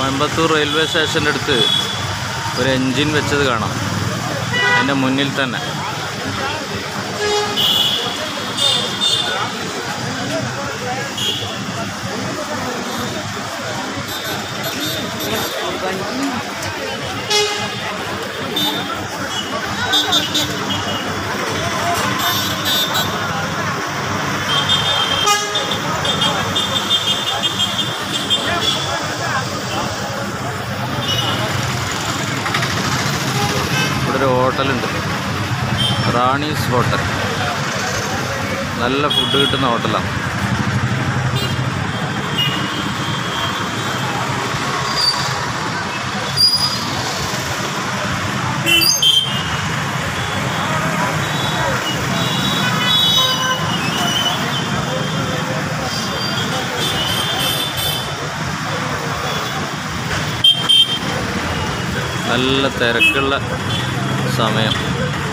Coimbatore railway സ്റ്റേഷൻ്റെ അടുത്ത് ഒരു എൻജിൻ വെച്ചത് കാണാം അതിൻ്റെ മുന്നിൽ തന്നെ ഇവിടെ ഒരു ഹോട്ടലുണ്ട് റാണീസ് ഹോട്ടൽ നല്ല ഫുഡ് കിട്ടുന്ന ഹോട്ടലാണ് നല്ല തിരക്കുള്ള സമയം